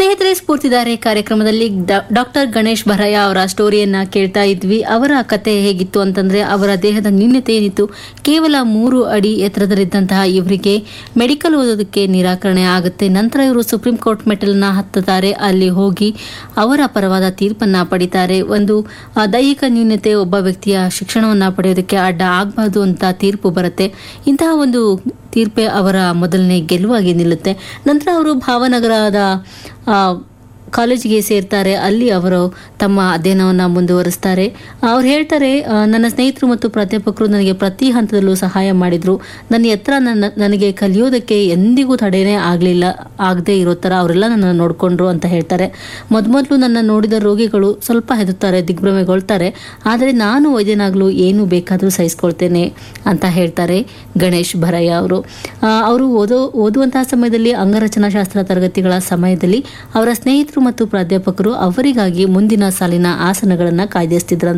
ಸ್ನೇಹಿತರೆ ಸ್ಫೂರ್ತಿದಾರೆ ಕಾರ್ಯಕ್ರಮದಲ್ಲಿ ಡಾಕ್ಟರ್ ಗಣೇಶ್ ಭರಯ್ಯ ಅವರ ಸ್ಟೋರಿಯನ್ನ ಕೇಳ್ತಾ ಇದ್ವಿ ಅವರ ಕತೆ ಹೇಗಿತ್ತು ಅಂತಂದ್ರೆ ಅವರ ದೇಹದ ನ್ಯೂನ್ಯತೆ ಏನಿತ್ತು ಕೇವಲ ಮೂರು ಅಡಿ ಎತ್ತರದಲ್ಲಿದ್ದಂತಹ ಇವರಿಗೆ ಮೆಡಿಕಲ್ ಓದೋದಕ್ಕೆ ನಿರಾಕರಣೆ ಆಗುತ್ತೆ ನಂತರ ಇವರು ಸುಪ್ರೀಂ ಕೋರ್ಟ್ ಮೆಟಲ್ನ ಹತ್ತುತ್ತಾರೆ ಅಲ್ಲಿ ಹೋಗಿ ಅವರ ಪರವಾದ ತೀರ್ಪನ್ನ ಪಡಿತಾರೆ ಒಂದು ಆ, ದೈಹಿಕ ನ್ಯೂನ್ಯತೆ ಒಬ್ಬ ವ್ಯಕ್ತಿಯ ಶಿಕ್ಷಣವನ್ನ ಪಡೆಯೋದಕ್ಕೆ ಅಡ್ಡ ಆಗಬಾರ್ದು ಅಂತ ತೀರ್ಪು ಬರುತ್ತೆ ಇಂತಹ ಒಂದು ತೀರ್ಪೆ ಅವರ ಮೊದಲನೇ ಗೆಲುವಾಗಿ ನಿಲ್ಲುತ್ತೆ ನಂತರ ಅವರು ಭಾವನಗರದ ಆ, ಕಾಲೇಜಿಗೆ ಸೇರ್ತಾರೆ ಅಲ್ಲಿ ಅವರು ತಮ್ಮ ಅಧ್ಯಯನವನ್ನು ಮುಂದುವರಿಸ್ತಾರೆ ಅವ್ರು ಹೇಳ್ತಾರೆ ಆ, ನನ್ನ ಸ್ನೇಹಿತರು ಮತ್ತು ಪ್ರಾಧ್ಯಾಪಕರು ನನಗೆ ಪ್ರತಿ ಹಂತದಲ್ಲೂ ಸಹಾಯ ಮಾಡಿದ್ರು ನನ್ನ ಎತ್ತರ ನನ್ನ ನನಗೆ ಕಲಿಯೋದಕ್ಕೆ ಎಂದಿಗೂ ತಡೆನೇ ಆಗಲಿಲ್ಲ ಆಗದೆ ಇರೋ ಥರ ಅವರೆಲ್ಲ ನನ್ನ ನೋಡಿಕೊಂಡ್ರು ಅಂತ ಹೇಳ್ತಾರೆ ಮೊದಮೊದಲು ನನ್ನ ನೋಡಿದ ರೋಗಿಗಳು ಸ್ವಲ್ಪ ಹೆದರ್ತಾರೆ ದಿಗ್ಭ್ರಮೆಗೊಳ್ತಾರೆ ಆದರೆ ನಾನು ವೈದ್ಯನಾಗಲು ಏನು ಬೇಕಾದರೂ ಸಹಿಸ್ಕೊಳ್ತೇನೆ ಅಂತ ಹೇಳ್ತಾರೆ ಗಣೇಶ್ ಭರಯ್ಯ ಅವರು ಅವರು ಓದೋ ಓದುವಂತಹ ಸಮಯದಲ್ಲಿ ಅಂಗರಚನಾಶಾಸ್ತ್ರ ತರಗತಿಗಳ ಸಮಯದಲ್ಲಿ ಅವರ ಸ್ನೇಹಿತರು ಮತ್ತು ಪ್ರಾಧ್ಯಾಪಕರು ಅವರಿಗಾಗಿ ಮುಂದಿನ ಸಾಲಿನ ಆಸನಗಳನ್ನು ಕಾಯ್ದಿರಿಸ್ತಿದ್ರಂತೆ